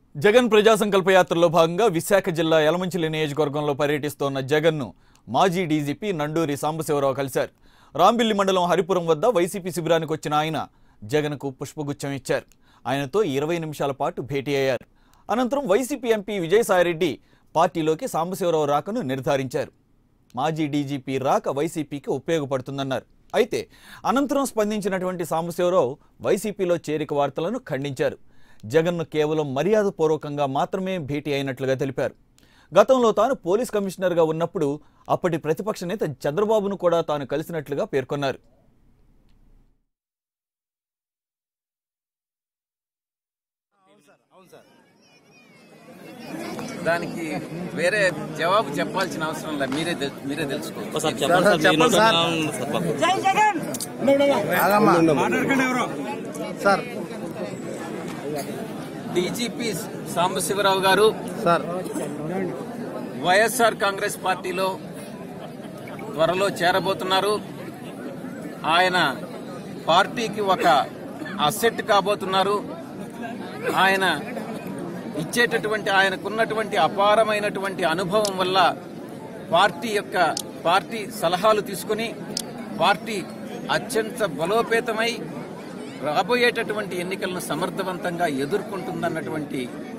జగన్ ప్రజా సంకల్ప యాత్రలో భాగంగా విశాఖ జిల్లా యలమంచిలి నియోజకవర్గంలో పర్యటిస్తోన్న జగన్ను మాజీ డీజీపీ నండూరి సాంబశివరావు కలిశారు రాంబిల్లి మండలం హరిపురం వద్ద వైసీపీ శిబిరానికి వచ్చిన ఆయన జగన్కు పుష్పగుచ్చం ఇచ్చారు ఆయనతో ఇరవై నిమిషాల పాటు భేటీ అయ్యారు అనంతరం వైసీపీ ఎంపీ విజయసాయిరెడ్డి పార్టీలోకి సాంబశివరావు రాకను నిర్ధారించారు మాజీ డీజీపీ రాక వైసీపీకి ఉపయోగపడుతుందన్నారు అయితే అనంతరం స్పందించినటువంటి సాంబశివరావు వైసీపీలో చేరిక వార్తలను ఖండించారు జగన్ను కేవలం మర్యాదపూర్వకంగా మాత్రమే భేటీ అయినట్లుగా తెలిపారు గతంలో తాను పోలీస్ కమిషనర్గా ఉన్నప్పుడు అప్పటి ప్రతిపక్ష నేత చంద్రబాబును కూడా తాను కలిసినట్లుగా పేర్కొన్నారు దానికి వేరే జవాబు చెప్పాల్సిన అవసరం లేదు మీరే తెల్- మీరే తెలుసుకో సార్ చెప్పండి సార్ మీ నోట్లో ఉంది సార్ మాకు. సార్ డీజీపీ సాంబశివరావు గారు సార్ వైఎస్ఆర్ కాంగ్రెస్ పార్టీలో త్వరలో చేరబోతున్నారు ఆయన పార్టీకి ఒక అసెట్ కాబోతున్నారు ఆయన ఇచ్చేటటువంటి ఆయనకున్నటువంటి అపారమైనటువంటి అనుభవం వల్ల పార్టీ యొక్క పార్టీ సలహాలు తీసుకుని పార్టీ అత్యంత బలోపేతమై రాబోయేటటువంటి ఎన్నికలను సమర్థవంతంగా ఎదుర్కొంటుందన్నటువంటి